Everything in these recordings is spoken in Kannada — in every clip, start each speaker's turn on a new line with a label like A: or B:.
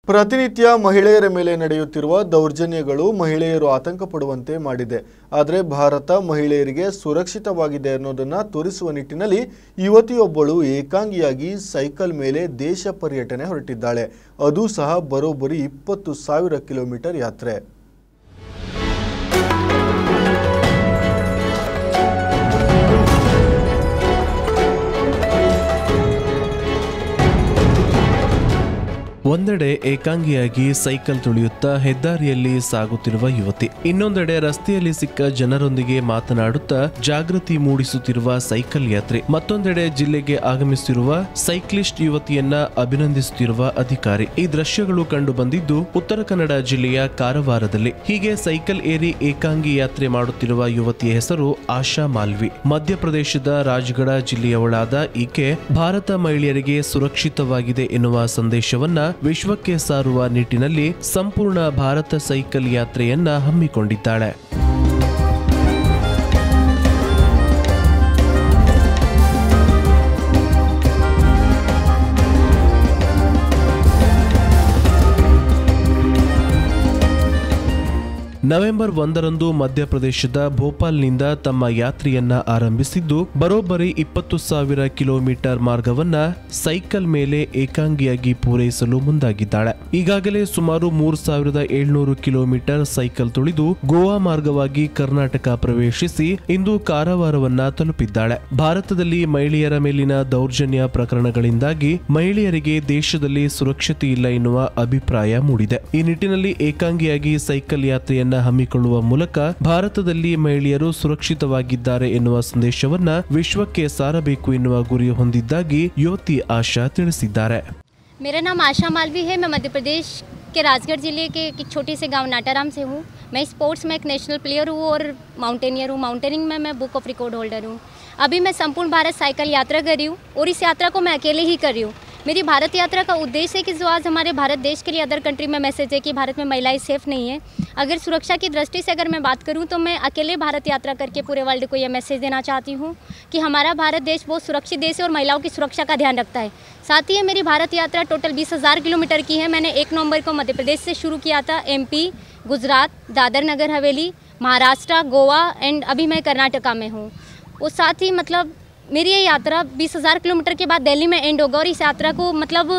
A: ಪ್ರತಿನಿತ್ಯ ಮಹಿಳೆಯರ ಮೇಲೆ ನಡೆಯುತ್ತಿರುವ ದೌರ್ಜನ್ಯಗಳು ಮಹಿಳೆಯರು ಆತಂಕ ಪಡುವಂತೆ ಮಾಡಿದೆ ಆದರೆ ಭಾರತ ಮಹಿಳೆಯರಿಗೆ ಸುರಕ್ಷಿತವಾಗಿದೆ ಅನ್ನೋದನ್ನು ತೋರಿಸುವ ನಿಟ್ಟಿನಲ್ಲಿ ಯುವತಿಯೊಬ್ಬಳು ಏಕಾಂಗಿಯಾಗಿ ಸೈಕಲ್ ಮೇಲೆ ದೇಶ ಪರ್ಯಟನೆ ಹೊರಟಿದ್ದಾಳೆ ಅದು ಸಹ ಬರೋಬ್ಬರಿ ಇಪ್ಪತ್ತು ಸಾವಿರ ಕಿಲೋಮೀಟರ್ ಯಾತ್ರೆ
B: ಒಂದೆಡೆ ಏಕಾಂಗಿಯಾಗಿ ಸೈಕಲ್ ತುಳಿಯುತ್ತಾ ಹೆದ್ದಾರಿಯಲ್ಲಿ ಸಾಗುತ್ತಿರುವ ಯುವತಿ ಇನ್ನೊಂದೆಡೆ ರಸ್ತೆಯಲ್ಲಿ ಸಿಕ್ಕ ಜನರೊಂದಿಗೆ ಮಾತನಾಡುತ್ತಾ ಜಾಗೃತಿ ಮೂಡಿಸುತ್ತಿರುವ ಸೈಕಲ್ ಯಾತ್ರೆ ಮತ್ತೊಂದೆಡೆ ಜಿಲ್ಲೆಗೆ ಆಗಮಿಸುತ್ತಿರುವ ಸೈಕ್ಲಿಸ್ಟ್ ಯುವತಿಯನ್ನ ಅಭಿನಂದಿಸುತ್ತಿರುವ ಅಧಿಕಾರಿ ಈ ದೃಶ್ಯಗಳು ಕಂಡು ಬಂದಿದ್ದು ಉತ್ತರ ಕನ್ನಡ ಜಿಲ್ಲೆಯ ಕಾರವಾರದಲ್ಲಿ ಹೀಗೆ ಸೈಕಲ್ ಏರಿ ಏಕಾಂಗಿ ಯಾತ್ರೆ ಮಾಡುತ್ತಿರುವ ಯುವತಿಯ ಹೆಸರು ಆಶಾ ಮಾಲ್ವಿ ಮಧ್ಯಪ್ರದೇಶದ ರಾಜ್ಗಢ ಜಿಲ್ಲೆಯವಳಾದ ಈಕೆ ಭಾರತ ಮಹಿಳೆಯರಿಗೆ ಸುರಕ್ಷಿತವಾಗಿದೆ ಎನ್ನುವ ಸಂದೇಶವನ್ನ ವಿಶ್ವಕ್ಕೆ ಸಾರುವ ನಿಟ್ಟಿನಲ್ಲಿ ಸಂಪೂರ್ಣ ಭಾರತ ಸೈಕಲ್ ಯಾತ್ರೆಯನ್ನ ಹಮ್ಮಿಕೊಂಡಿದ್ದಾಳೆ ನವೆಂಬರ್ ಒಂದರಂದು ಮಧ್ಯಪ್ರದೇಶದ ಭೋಪಾಲ್ನಿಂದ ತಮ್ಮ ಯಾತ್ರೆಯನ್ನ ಆರಂಭಿಸಿದ್ದು ಬರೋಬ್ಬರಿ ಇಪ್ಪತ್ತು ಸಾವಿರ ಕಿಲೋಮೀಟರ್ ಮಾರ್ಗವನ್ನ ಸೈಕಲ್ ಮೇಲೆ ಏಕಾಂಗಿಯಾಗಿ ಪೂರೈಸಲು ಮುಂದಾಗಿದ್ದಾಳೆ ಈಗಾಗಲೇ ಸುಮಾರು ಮೂರು ಸಾವಿರದ ಏಳ್ನೂರು ಕಿಲೋಮೀಟರ್ ಸೈಕಲ್ ತುಳಿದು ಗೋವಾ ಮಾರ್ಗವಾಗಿ ಕರ್ನಾಟಕ ಪ್ರವೇಶಿಸಿ ಇಂದು ಕಾರವಾರವನ್ನ ತಲುಪಿದ್ದಾಳೆ ಭಾರತದಲ್ಲಿ ಮಹಿಳೆಯರ ಮೇಲಿನ ದೌರ್ಜನ್ಯ ಪ್ರಕರಣಗಳಿಂದಾಗಿ ಮಹಿಳೆಯರಿಗೆ ದೇಶದಲ್ಲಿ ಸುರಕ್ಷತೆ ಇಲ್ಲ ಎನ್ನುವ ಅಭಿಪ್ರಾಯ ಮೂಡಿದೆ ಈ ನಿಟ್ಟಿನಲ್ಲಿ ಏಕಾಂಗಿಯಾಗಿ ಸೈಕಲ್ ಯಾತ್ರೆಯನ್ನ ಹಮ್ಮಿಕೊಳ್ಳುವ ಮೂಲಕ ಭಾರತದಲ್ಲಿ ಮಹಿಳೆಯರು ಸುರಕ್ಷಿತವಾಗಿದ್ದಾರೆ ಎನ್ನುವ ಸಂದೇಶವನ್ನ ವಿಶ್ವಕ್ಕೆ ಸಾರಬೇಕು ಎನ್ನುವ ಗುರಿ ಹೊಂದಿದ್ದಾಗಿ ಯುವತಿ ಆಶಾ ತಿಳಿಸಿದ್ದಾರೆ
C: मेरा नाम आशा मालवी है मैं मध्य प्रदेश के राजगढ़ ज़िले के एक छोटे से गांव नाटाराम से हूँ मैं स्पोर्ट्स में एक नेशनल प्लेयर हूँ और माउंटेनियर हूँ माउंटेनिंग में मैं बुक ऑफ रिकॉर्ड होल्डर हूँ अभी मैं संपूर्ण भारत साइकिल यात्रा कर रही हूँ और इस यात्रा को मैं अकेले ही कर रही हूँ मेरी भारत यात्रा का उद्देश्य है कि जो आज हमारे भारत देश के लिए अदर कंट्री में मैसेज है कि भारत में महिलाएं सेफ नहीं है अगर सुरक्षा की दृष्टि से अगर मैं बात करूं तो मैं अकेले भारत यात्रा करके पूरे वर्ल्ड को यह मैसेज देना चाहती हूं कि हमारा भारत देश बहुत सुरक्षित देश है और महिलाओं की सुरक्षा का ध्यान रखता है साथ ही ये मेरी भारत यात्रा टोटल बीस हज़ार किलोमीटर की है मैंने एक नवंबर को मध्य प्रदेश से शुरू किया था एमपी गुजरात दादर नगर हवेली महाराष्ट्र गोवा एंड अभी मैं कर्नाटका में हूँ और साथ ही मतलब मेरी ये यात्रा बीस हज़ार किलोमीटर के बाद दिल्ली में एंड होगा और इस यात्रा को मतलब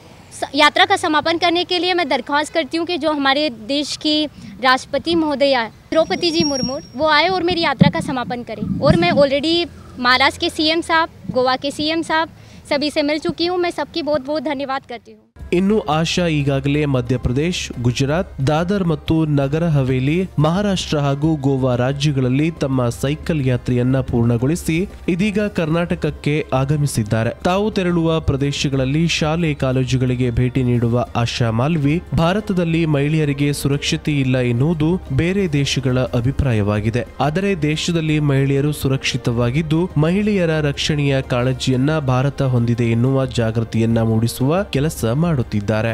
C: स- यात्रा का समापन करने के लिए मैं दरख्वास्त करती हूँ कि जो हमारे देश की राष्ट्रपति महोदया द्रौपदी जी मुर्मू वो आए और मेरी यात्रा का समापन करें और मैं ऑलरेडी महाराष्ट्र के सीएम साहब गोवा के सीएम साहब सभी से मिल चुकी हूँ मैं सबकी बहुत बहुत धन्यवाद करती हूँ
B: ಇನ್ನು ಆಶಾ ಈಗಾಗಲೇ ಮಧ್ಯಪ್ರದೇಶ್ ಗುಜರಾತ್ ದಾದರ್ ಮತ್ತು ನಗರ ಹವೇಲಿ ಮಹಾರಾಷ್ಟ್ರ ಹಾಗೂ ಗೋವಾ ರಾಜ್ಯಗಳಲ್ಲಿ ತಮ್ಮ ಸೈಕಲ್ ಯಾತ್ರೆಯನ್ನ ಪೂರ್ಣಗೊಳಿಸಿ ಇದೀಗ ಕರ್ನಾಟಕಕ್ಕೆ ಆಗಮಿಸಿದ್ದಾರೆ ತಾವು ತೆರಳುವ ಪ್ರದೇಶಗಳಲ್ಲಿ ಶಾಲೆ ಕಾಲೇಜುಗಳಿಗೆ ಭೇಟಿ ನೀಡುವ ಆಶಾ ಮಾಲ್ವಿ ಭಾರತದಲ್ಲಿ ಮಹಿಳೆಯರಿಗೆ ಸುರಕ್ಷತೆ ಇಲ್ಲ ಎನ್ನುವುದು ಬೇರೆ ದೇಶಗಳ ಅಭಿಪ್ರಾಯವಾಗಿದೆ ಆದರೆ ದೇಶದಲ್ಲಿ ಮಹಿಳೆಯರು ಸುರಕ್ಷಿತವಾಗಿದ್ದು ಮಹಿಳೆಯರ ರಕ್ಷಣೆಯ ಕಾಳಜಿಯನ್ನ ಭಾರತ ಹೊಂದಿದೆ ಎನ್ನುವ ಜಾಗೃತಿಯನ್ನ ಮೂಡಿಸುವ ಕೆಲಸ ಮಾಡುತ್ತಿದ್ದಾರೆ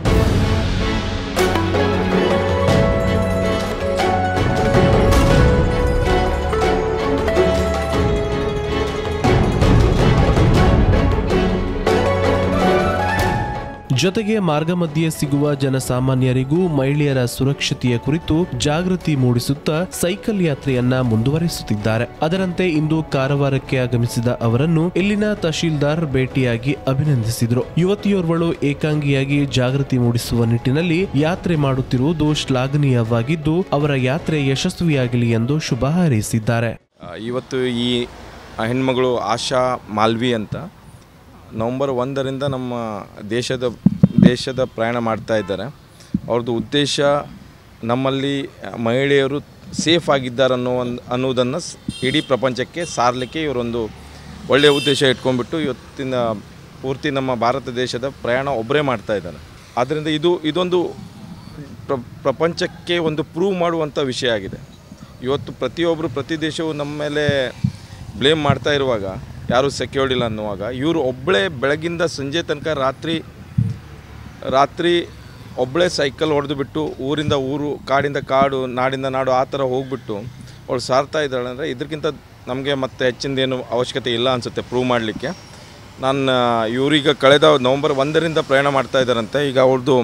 B: ಜೊತೆಗೆ ಮಾರ್ಗ ಮಧ್ಯೆ ಸಿಗುವ ಜನಸಾಮಾನ್ಯರಿಗೂ ಮಹಿಳೆಯರ ಸುರಕ್ಷತೆಯ ಕುರಿತು ಜಾಗೃತಿ ಮೂಡಿಸುತ್ತಾ ಸೈಕಲ್ ಯಾತ್ರೆಯನ್ನ ಮುಂದುವರಿಸುತ್ತಿದ್ದಾರೆ ಅದರಂತೆ ಇಂದು ಕಾರವಾರಕ್ಕೆ ಆಗಮಿಸಿದ ಅವರನ್ನು ಇಲ್ಲಿನ ತಹಶೀಲ್ದಾರ್ ಭೇಟಿಯಾಗಿ ಅಭಿನಂದಿಸಿದರು ಯುವತಿಯೋರ್ವಳು ಏಕಾಂಗಿಯಾಗಿ ಜಾಗೃತಿ ಮೂಡಿಸುವ ನಿಟ್ಟಿನಲ್ಲಿ ಯಾತ್ರೆ ಮಾಡುತ್ತಿರುವುದು ಶ್ಲಾಘನೀಯವಾಗಿದ್ದು ಅವರ ಯಾತ್ರೆ ಯಶಸ್ವಿಯಾಗಲಿ ಎಂದು ಶುಭ ಹಾರೈಸಿದ್ದಾರೆ
D: ಆ, ಇವತ್ತು ಈ ಹೆಣ್ಮಗಳು ಆಶಾ ಮಾಲ್ವಿ ಅಂತ ನವಂಬರ್ ಒಂದರಿಂದ ನಮ್ಮ ದೇಶದ ದೇಶದ ಪ್ರಯಾಣ ಮಾಡ್ತಾ ಇದ್ದಾರೆ ಅವ್ರದ್ದು ಉದ್ದೇಶ ನಮ್ಮಲ್ಲಿ ಮಹಿಳೆಯರು ಸೇಫ್ ಆಗಿದ್ದಾರೆ ಅನ್ನೋ ಒಂದು ಅನ್ನೋದನ್ನು ಸ್- ಇಡೀ ಪ್ರಪಂಚಕ್ಕೆ ಸಾರಲಿಕ್ಕೆ ಇವರೊಂದು ಒಳ್ಳೆಯ ಉದ್ದೇಶ ಇಟ್ಕೊಂಡ್ಬಿಟ್ಟು ಇವತ್ತಿನ ಪೂರ್ತಿ ನಮ್ಮ ಭಾರತ ದೇಶದ ಪ್ರಯಾಣ ಒಬ್ಬರೇ ಮಾಡ್ತಾ ಇದ್ದಾರೆ ಆದ್ದರಿಂದ ಇದು ಇದೊಂದು ಪ್ರ ಪ್ರಪಂಚಕ್ಕೆ ಒಂದು ಪ್ರೂವ್ ಮಾಡುವಂಥ ವಿಷಯ ಆಗಿದೆ ಇವತ್ತು ಪ್ರತಿಯೊಬ್ಬರು ಪ್ರತಿ ದೇಶವು ನಮ್ಮ ಮೇಲೆ ಬ್ಲೇಮ್ ಮಾಡ್ತಾ ಇರುವಾಗ ಯಾರೂ ಸೆಕ್ಯೂರ್ಡ್ ಇಲ್ಲ ಅನ್ನುವಾಗ ಇವರು ಒಬ್ಬಳೇ ಬೆಳಗಿಂದ ಸಂಜೆ ತನಕ ರಾತ್ರಿ ರಾತ್ರಿ ಒಬ್ಬಳೇ ಸೈಕಲ್ ಹೊಡೆದು ಬಿಟ್ಟು ಊರಿಂದ ಊರು ಕಾಡಿಂದ ಕಾಡು ನಾಡಿಂದ ನಾಡು ಆ ಥರ ಹೋಗ್ಬಿಟ್ಟು ಅವಳು ಸಾರ್ತಾ ಇದ್ದಾಳೆ ಅಂದರೆ ಇದಕ್ಕಿಂತ ನಮಗೆ ಮತ್ತೆ ಹೆಚ್ಚಿಂದೇನು ಅವಶ್ಯಕತೆ ಇಲ್ಲ ಅನಿಸುತ್ತೆ ಪ್ರೂವ್ ಮಾಡಲಿಕ್ಕೆ ನಾನು ಇವರೀಗ ಕಳೆದ ನವಂಬರ್ ಒಂದರಿಂದ ಪ್ರಯಾಣ ಮಾಡ್ತಾ ಇದ್ದಾರಂತೆ ಈಗ ಅವ್ರದ್ದು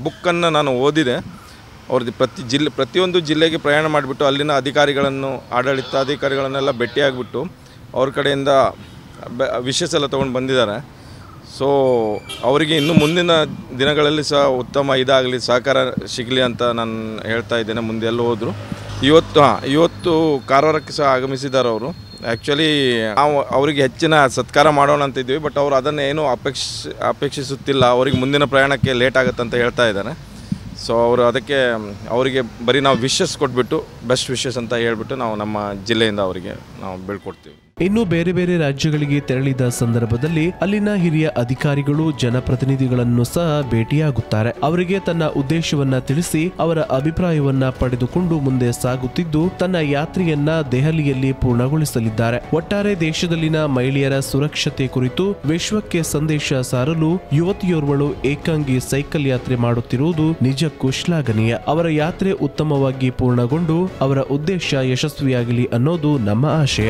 D: ಬುಕ್ಕನ್ನು ನಾನು ಓದಿದೆ ಅವ್ರದ್ದು ಪ್ರತಿ ಜಿಲ್ಲೆ ಪ್ರತಿಯೊಂದು ಜಿಲ್ಲೆಗೆ ಪ್ರಯಾಣ ಮಾಡಿಬಿಟ್ಟು ಅಲ್ಲಿನ ಅಧಿಕಾರಿಗಳನ್ನು ಆಡಳಿತಾಧಿಕಾರಿಗಳನ್ನೆಲ್ಲ ಭೇಟಿಯಾಗಿಬಿಟ್ಟು ಅವ್ರ ಕಡೆಯಿಂದ ವಿಷಸ್ ಎಲ್ಲ ತೊಗೊಂಡು ಬಂದಿದ್ದಾರೆ ಸೊ ಅವರಿಗೆ ಇನ್ನು ಮುಂದಿನ ದಿನಗಳಲ್ಲಿ ಸಹ ಉತ್ತಮ ಇದಾಗಲಿ ಸಹಕಾರ ಸಿಗಲಿ ಅಂತ ನಾನು ಹೇಳ್ತಾ ಇದ್ದೇನೆ ಮುಂದೆ ಎಲ್ಲ ಹೋದರು ಇವತ್ತು ಹಾಂ ಇವತ್ತು ಕಾರವಾರಕ್ಕೆ ಸಹ ಆಗಮಿಸಿದ್ದಾರೆ ಅವರು ಆ್ಯಕ್ಚುಲಿ ನಾವು ಅವರಿಗೆ ಹೆಚ್ಚಿನ ಸತ್ಕಾರ ಮಾಡೋಣ ಅಂತ ಇದ್ವಿ ಬಟ್ ಅವರು ಅದನ್ನು ಏನೂ ಅಪೇಕ್ಷ ಅಪೇಕ್ಷಿಸುತ್ತಿಲ್ಲ ಅವರಿಗೆ ಮುಂದಿನ ಪ್ರಯಾಣಕ್ಕೆ ಲೇಟ್ ಆಗುತ್ತೆ ಅಂತ ಹೇಳ್ತಾ ಇದ್ದಾರೆ ಸೊ ಅವರು ಅದಕ್ಕೆ ಅವರಿಗೆ ಬರೀ ನಾವು ವಿಶಸ್ ಕೊಟ್ಬಿಟ್ಟು ಬೆಸ್ಟ್ ವಿಶಸ್ ಅಂತ ಹೇಳ್ಬಿಟ್ಟು ನಾವು ನಮ್ಮ ಜಿಲ್ಲೆಯಿಂದ ಅವರಿಗೆ ನಾವು ಬೀಳ್ಕೊಡ್ತೀವಿ
B: ಇನ್ನು ಬೇರೆ ಬೇರೆ ರಾಜ್ಯಗಳಿಗೆ ತೆರಳಿದ ಸಂದರ್ಭದಲ್ಲಿ ಅಲ್ಲಿನ ಹಿರಿಯ ಅಧಿಕಾರಿಗಳು ಜನಪ್ರತಿನಿಧಿಗಳನ್ನು ಸಹ ಭೇಟಿಯಾಗುತ್ತಾರೆ ಅವರಿಗೆ ತನ್ನ ಉದ್ದೇಶವನ್ನ ತಿಳಿಸಿ ಅವರ ಅಭಿಪ್ರಾಯವನ್ನ ಪಡೆದುಕೊಂಡು ಮುಂದೆ ಸಾಗುತ್ತಿದ್ದು ತನ್ನ ಯಾತ್ರೆಯನ್ನ ದೆಹಲಿಯಲ್ಲಿ ಪೂರ್ಣಗೊಳಿಸಲಿದ್ದಾರೆ ಒಟ್ಟಾರೆ ದೇಶದಲ್ಲಿನ ಮಹಿಳೆಯರ ಸುರಕ್ಷತೆ ಕುರಿತು ವಿಶ್ವಕ್ಕೆ ಸಂದೇಶ ಸಾರಲು ಯುವತಿಯೋರ್ವಳು ಏಕಾಂಗಿ ಸೈಕಲ್ ಯಾತ್ರೆ ಮಾಡುತ್ತಿರುವುದು ನಿಜಕ್ಕೂ ಶ್ಲಾಘನೀಯ ಅವರ ಯಾತ್ರೆ ಉತ್ತಮವಾಗಿ ಪೂರ್ಣಗೊಂಡು ಅವರ ಉದ್ದೇಶ ಯಶಸ್ವಿಯಾಗಲಿ ಅನ್ನೋದು ನಮ್ಮ ಆಶಯ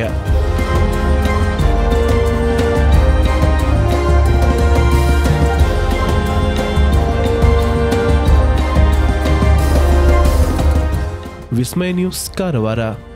B: ವಿಸ್ಮಯ ನ್ಯೂಸ್ ಕಾರವಾರ